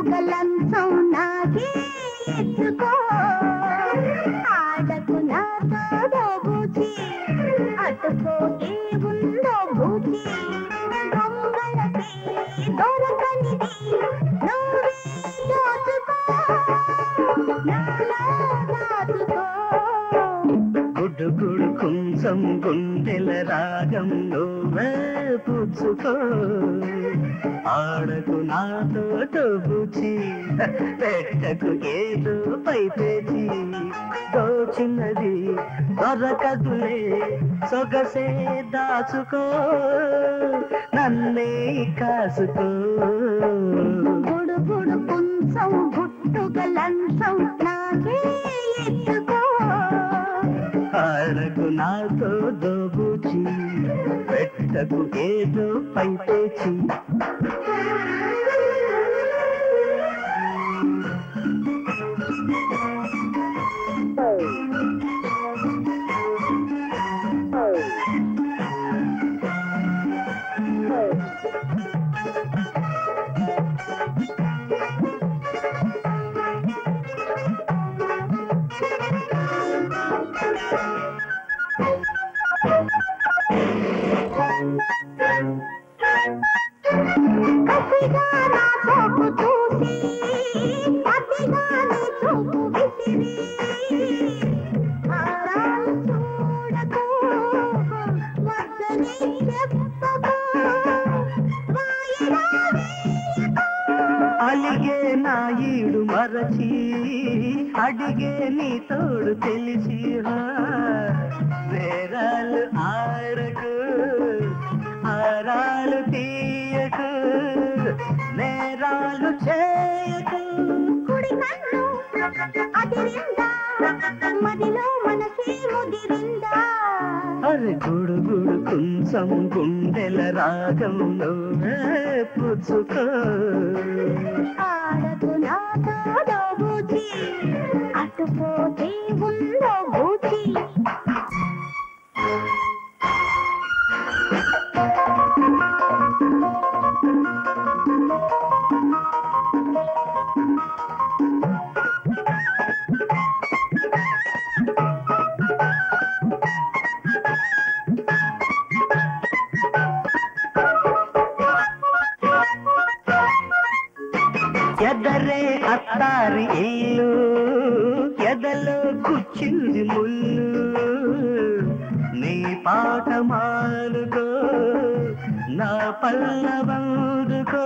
పుట్టుకలంచం నాకే ఎత్తుకో ఆడకు నాతో దోబూచి అటుపోతే ఉందో భూచి దొంగలకి దొరకనిది నువ్వే దోచుకో నాలో దాచుకో గుడు గుడు కుంసం గుండెల రాగం నువ్వే పుచ్చుకో ఆడకు నాతో తోబుచి పెట్టకు ఏదో పైపేచి దోచినది దొరకదులే సొగసే దాచుకో నన్నే కాసుకో గుడు గుడు కుంచం గుట్టుగలంచం నాకే ఎత్తుకో ఆడకు నాతో దోబుచి పెట్టకు ఏదో పైపేచి కసిగా నా చూపు చూసి అతిగా నీ చూపు విసిరి ఆరాలు చూడకు వద్దని చెప్పకు వాయిదా వేయకు అలిగే నా ఈడు మరచి అడిగే నీ తోడు తెలిసి హా, వేరాలు ఆడకు ఆరాలు తీయకు నేరాలు చేయకు కుడి కన్ను అదిరిందా మదిలో మనసే ముదిరిందా అరే గుడు గుడు కుంచం గుండెల రాగం నువ్వే పుచ్చుకో ఆడకు నాతో దోబూచి అటుపోతే ఉందో బూచి ఎదరే అత్తారి ఇల్లు ఎదలో కూర్చుంది ముళ్ళు నీ పాట మాలుకో నా పల్లవందుకో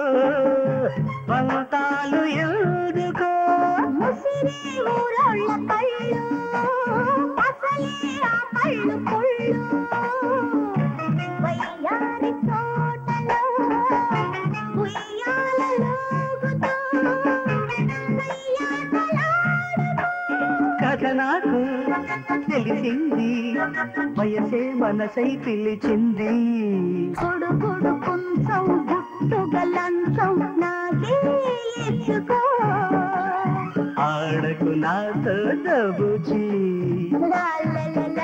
పంతాలు ఎందుకో ముసిరి ఊరోళ్ళ కళ్ళు అసలే ఆ కళ్ళు కొళ్ళు వయ్యారి తోటలో ఉయ్యాలలోగుతూ కయ్యాటలాడుతూ కథ నాకు తెలిసింది వయసే మనసై పిలిచింది కొడు కొడు కుంచం గుట్టుగలంచం నాకే ఎత్తుకో ఆడకు నాతో దబుచి లా లా లా లా